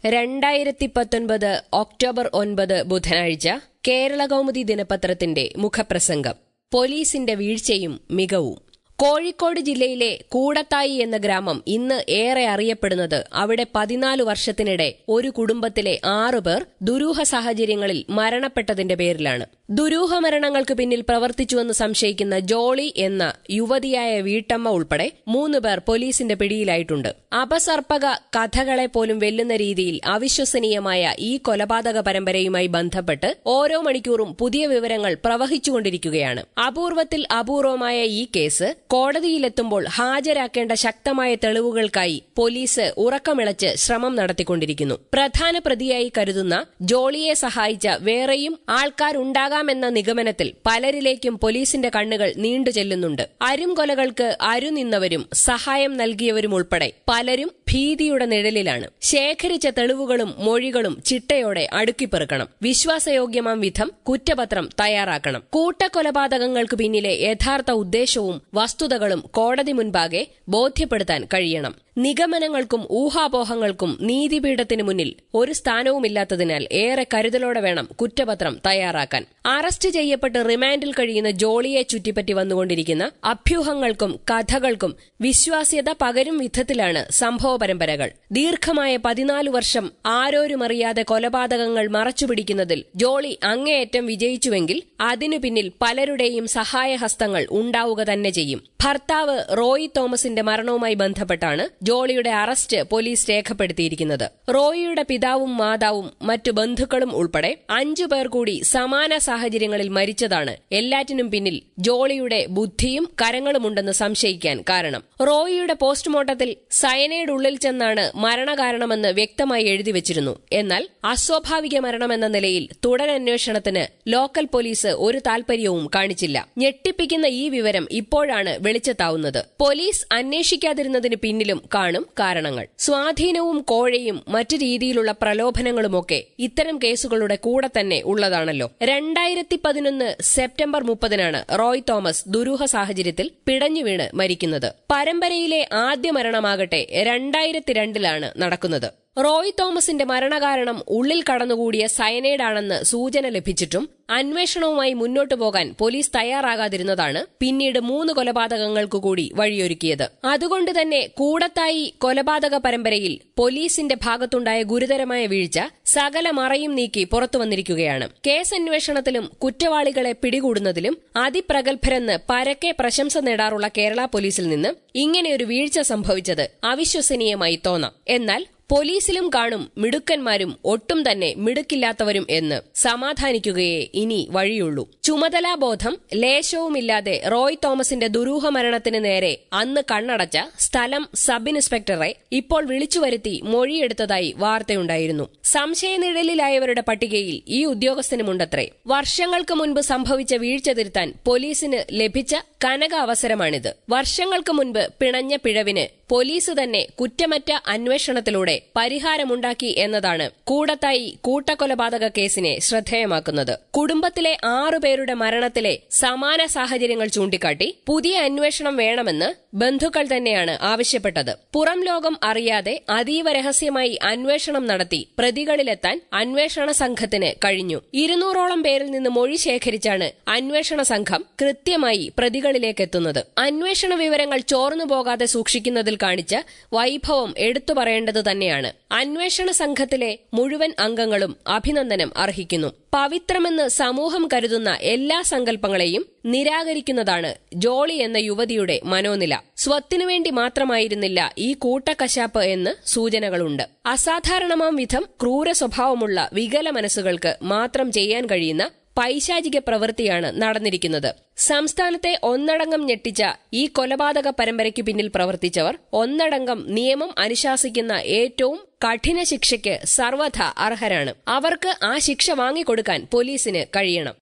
രണ്ടായിരത്തി പത്തൊൻപത് ഒക്ടോബർ ഒൻപത് ബുധനാഴ്ച കേരള കൗമുദി ദിനപത്രത്തിന്റെ മുഖപ്രസംഗം പോലീസിന്റെ വീഴ്ചയും മികവും കോഴിക്കോട് ജില്ലയിലെ കൂടത്തായി എന്ന ഗ്രാമം ഇന്ന് ഏറെ അറിയപ്പെടുന്നത് അവിടെ പതിനാല് വർഷത്തിനിടെ ഒരു കുടുംബത്തിലെ ആറുപേർ ദുരൂഹ സാഹചര്യങ്ങളിൽ മരണപ്പെട്ടതിന്റെ പേരിലാണ് ദുരൂഹ മരണങ്ങൾക്ക് പിന്നിൽ പ്രവർത്തിച്ചുവെന്ന് സംശയിക്കുന്ന ജോളി എന്ന യുവതിയായ വീട്ടമ്മ ഉൾപ്പെടെ മൂന്ന് പേർ പോലീസിന്റെ പിടിയിലായിട്ടുണ്ട് അപസർപ്പക കഥകളെ പോലും വെല്ലുന്ന രീതിയിൽ അവിശ്വസനീയമായ ഈ കൊലപാതക പരമ്പരയുമായി ബന്ധപ്പെട്ട് ഓരോ മണിക്കൂറും പുതിയ വിവരങ്ങൾ പ്രവഹിച്ചുകൊണ്ടിരിക്കുകയാണ് അപൂർവത്തിൽ അപൂർവമായ ഈ കേസ് കോടതിയിലെത്തുമ്പോൾ ഹാജരാക്കേണ്ട ശക്തമായ തെളിവുകൾക്കായി പോലീസ് ഉറക്കമിളച്ച് ശ്രമം നടത്തിക്കൊണ്ടിരിക്കുന്നു പ്രധാന പ്രതിയായി കരുതുന്ന ജോളിയെ സഹായിച്ച വേറെയും ആൾക്കാരുണ്ടാകാമെന്ന നിഗമനത്തിൽ പലരിലേക്കും പോലീസിന്റെ കണ്ണുകൾ നീണ്ടു ചെല്ലുന്നുണ്ട് അരുംകൊലകൾക്ക് അരുനിന്നവരും സഹായം നൽകിയവരും ഉൾപ്പെടെ പലരും ഭീതിയുടെ നിഴലിലാണ് ശേഖരിച്ച തെളിവുകളും മൊഴികളും ചിട്ടയോടെ അടുക്കിപ്പെറുക്കണം വിശ്വാസയോഗ്യമാം വിധം കുറ്റപത്രം തയ്യാറാക്കണം കൂട്ടക്കൊലപാതകങ്ങൾക്ക് പിന്നിലെ യഥാർത്ഥ ഉദ്ദേശവും വസ്തുതകളും കോടതി മുൻപാകെ ബോധ്യപ്പെടുത്താൻ കഴിയണം നിഗമനങ്ങൾക്കും ഊഹാപോഹങ്ങൾക്കും നീതിപീഠത്തിന് മുന്നിൽ ഒരു സ്ഥാനവുമില്ലാത്തതിനാൽ ഏറെ കരുതലോടെ വേണം കുറ്റപത്രം തയ്യാറാക്കാൻ അറസ്റ്റ് ചെയ്യപ്പെട്ട് റിമാൻഡിൽ കഴിയുന്ന ജോളിയെ ചുറ്റിപ്പറ്റി വന്നുകൊണ്ടിരിക്കുന്ന അഭ്യൂഹങ്ങൾക്കും കഥകൾക്കും വിശ്വാസ്യത പകരും വിധത്തിലാണ് സംഭവ പരമ്പരകൾ ദീർഘമായ പതിനാലു വർഷം ആരോരുമറിയാതെ കൊലപാതകങ്ങൾ മറച്ചുപിടിക്കുന്നതിൽ ജോളി അങ്ങേയറ്റം വിജയിച്ചുവെങ്കിൽ അതിനു പിന്നിൽ പലരുടെയും സഹായഹസ്തങ്ങൾ ഉണ്ടാവുക തന്നെ ചെയ്യും ഭർത്താവ് റോയി തോമസിന്റെ മരണവുമായി ബന്ധപ്പെട്ടാണ് ജോളിയുടെ അറസ്റ്റ് പോലീസ് രേഖപ്പെടുത്തിയിരിക്കുന്നത് റോയിയുടെ പിതാവും മാതാവും മറ്റു ബന്ധുക്കളും ഉൾപ്പെടെ അഞ്ചു പേർ കൂടി സമാന സാഹചര്യങ്ങളിൽ മരിച്ചതാണ് എല്ലാറ്റിനും പിന്നിൽ ജോളിയുടെ ബുദ്ധിയും കരങ്ങളുമുണ്ടെന്ന് സംശയിക്കാൻ കാരണം റോയിയുടെ പോസ്റ്റ്മോർട്ടത്തിൽ സയനൈഡ് ഉള്ളിൽ ചെന്നാണ് മരണകാരണമെന്ന് വ്യക്തമായി എഴുതി വെച്ചിരുന്നു എന്നാൽ അസ്വാഭാവിക മരണമെന്ന നിലയിൽ തുടരന്വേഷണത്തിന് ലോക്കൽ പോലീസ് ഒരു താൽപര്യവും കാണിച്ചില്ല ഞെട്ടിപ്പിക്കുന്ന ഈ വിവരം ഇപ്പോഴാണ് വെളിച്ചത്താവുന്നത് പോലീസ് അന്വേഷിക്കാതിരുന്നതിന് പിന്നിലും കാണും കാരണങ്ങൾ സ്വാധീനവും കോഴയും മറ്റു രീതിയിലുള്ള പ്രലോഭനങ്ങളുമൊക്കെ ഇത്തരം കേസുകളുടെ കൂടെ തന്നെ ഉള്ളതാണല്ലോ രണ്ടായിരത്തി പതിനൊന്ന് സെപ്റ്റംബർ മുപ്പതിനാണ് റോയ് തോമസ് ദുരൂഹ സാഹചര്യത്തിൽ പിടഞ്ഞു വീണ് മരിക്കുന്നത് പരമ്പരയിലെ ആദ്യ മരണമാകട്ടെ രണ്ടായിരത്തി രണ്ടിലാണ് നടക്കുന്നത് റോയ് തോമസിന്റെ മരണകാരണം ഉള്ളിൽ കടന്നുകൂടിയ സയനൈഡാണെന്ന് സൂചന ലഭിച്ചിട്ടും അന്വേഷണവുമായി മുന്നോട്ടു പോകാൻ പോലീസ് തയ്യാറാകാതിരുന്നതാണ് പിന്നീട് മൂന്ന് കൊലപാതകങ്ങൾക്കു കൂടി വഴിയൊരുക്കിയത് അതുകൊണ്ട് തന്നെ കൂടത്തായി കൊലപാതക പരമ്പരയിൽ പോലീസിന്റെ ഭാഗത്തുണ്ടായ ഗുരുതരമായ വീഴ്ച സകല മറയും നീക്കി പുറത്തു വന്നിരിക്കുകയാണ് കേസന്വേഷണത്തിലും കുറ്റവാളികളെ പിടികൂടുന്നതിലും അതിപ്രഗത്ഭരെന്ന് പരക്കെ പ്രശംസ നേടാറുള്ള കേരള പോലീസിൽ നിന്ന് ഇങ്ങനെയൊരു വീഴ്ച സംഭവിച്ചത് അവിശ്വസനീയമായി തോന്നാം എന്നാൽ പോലീസിലും കാണും മിടുക്കന്മാരും ഒട്ടും തന്നെ മിടുക്കില്ലാത്തവരും എന്ന് സമാധാനിക്കുകയേ ഇനി വഴിയുള്ളൂ ചുമതലാബോധം ലേശവുമില്ലാതെ റോയ് തോമസിന്റെ ദുരൂഹ മരണത്തിന് നേരെ അന്ന് കണ്ണടച്ച സ്ഥലം സബ് ഇൻസ്പെക്ടറെ ഇപ്പോൾ വിളിച്ചുവരുത്തി മൊഴിയെടുത്തതായി വാർത്തയുണ്ടായിരുന്നു സംശയനിഴലിലായവരുടെ പട്ടികയിൽ ഈ ഉദ്യോഗസ്ഥനുമുണ്ടത്രേ വർഷങ്ങൾക്ക് മുൻപ് സംഭവിച്ച വീഴ്ച തിരുത്താൻ പോലീസിന് ലഭിച്ച കനക അവസരമാണിത് വർഷങ്ങൾക്ക് മുൻപ് പിണഞ്ഞ പിഴവിന് പോലീസ് തന്നെ കുറ്റമറ്റ അന്വേഷണത്തിലൂടെ പരിഹാരമുണ്ടാക്കി എന്നതാണ് കൂടത്തായി കൂട്ടക്കൊലപാതക കേസിനെ ശ്രദ്ധേയമാക്കുന്നത് കുടുംബത്തിലെ ആറുപേരുടെ മരണത്തിലെ സമാന സാഹചര്യങ്ങൾ ചൂണ്ടിക്കാട്ടി പുതിയ അന്വേഷണം വേണമെന്ന് ബന്ധുക്കൾ തന്നെയാണ് ആവശ്യപ്പെട്ടത് പുറം ലോകം അറിയാതെ അതീവ രഹസ്യമായി അന്വേഷണം നടത്തി പ്രതികളിലെത്താൻ അന്വേഷണ സംഘത്തിന് കഴിഞ്ഞു ഇരുന്നൂറോളം പേരിൽ നിന്ന് മൊഴി ശേഖരിച്ചാണ് അന്വേഷണ സംഘം കൃത്യമായി പ്രതികളിലേക്കെത്തുന്നത് അന്വേഷണ വിവരങ്ങൾ ചോർന്നു പോകാതെ സൂക്ഷിക്കുന്നതിൽ കാണിച്ച വൈഭവം എടുത്തു പറയേണ്ടത് തന്നെയാണ് അന്വേഷണ സംഘത്തിലെ മുഴുവൻ അംഗങ്ങളും അഭിനന്ദനം അർഹിക്കുന്നു പവിത്രമെന്ന് സമൂഹം കരുതുന്ന എല്ലാ സങ്കല്പങ്ങളെയും നിരാകരിക്കുന്നതാണ് ജോളി എന്ന യുവതിയുടെ മനോനില സ്വത്തിനുവേണ്ടി മാത്രമായിരുന്നില്ല ഈ കൂട്ടക്കശാപ്പ് എന്ന് സൂചനകളുണ്ട് അസാധാരണമാം വിധം ക്രൂര സ്വഭാവമുള്ള വികല മനസ്സുകൾക്ക് മാത്രം ചെയ്യാൻ കഴിയുന്ന പൈശാചിക പ്രവൃത്തിയാണ് നടന്നിരിക്കുന്നത് സംസ്ഥാനത്തെ ഒന്നടങ്കം ഞെട്ടിച്ച ഈ കൊലപാതക പരമ്പരയ്ക്ക് പിന്നിൽ പ്രവർത്തിച്ചവർ ഒന്നടങ്കം നിയമം അനുശാസിക്കുന്ന ഏറ്റവും കഠിന ശിക്ഷയ്ക്ക് സർവഥ അർഹരാണ് അവർക്ക് ആ ശിക്ഷ വാങ്ങിക്കൊടുക്കാൻ പോലീസിന് കഴിയണം